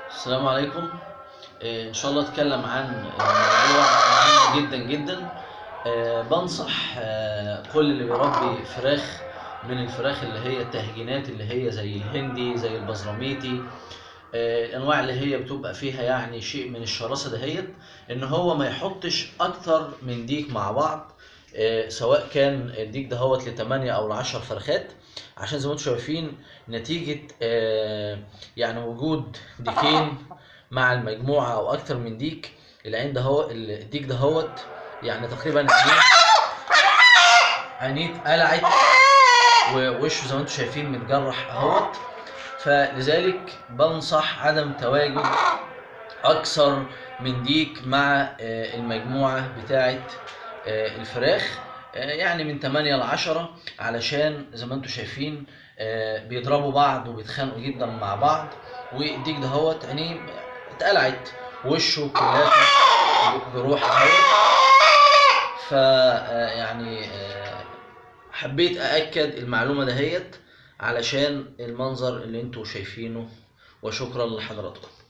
السلام عليكم آه، ان شاء الله اتكلم عن موضوع مهم جدا جدا آه، بنصح آه، كل اللي بيربي فراخ من الفراخ اللي هي التهجينات اللي هي زي الهندي زي البزراميتي آه، الانواع اللي هي بتبقى فيها يعني شيء من الشراسه دهيت ان هو ما يحطش اكتر من ديك مع بعض آه، سواء كان الديك دهوت ل 8 او ل 10 فرخات عشان زي ما انتم شايفين نتيجه آه، يعني وجود ديكين مع المجموعه او اكتر من ديك العين ده هو الديك دهوت يعني تقريبا عينيه عينيه اتقلعت ووشه زي ما انتم شايفين متجرح اهوت فلذلك بنصح عدم تواجد اكثر من ديك مع آه، المجموعه بتاعه آه، الفراخ آه، يعني من 8 ل 10 علشان زي ما انتم شايفين آه، بيضربوا بعض وبيتخانقوا جدا مع بعض والديك دهوت عينيه اتقلعت وشه كلها جروح اهوت ف آه، يعني آه، حبيت أأكد المعلومة دهيت علشان المنظر اللي انتوا شايفينه وشكرا لحضراتكم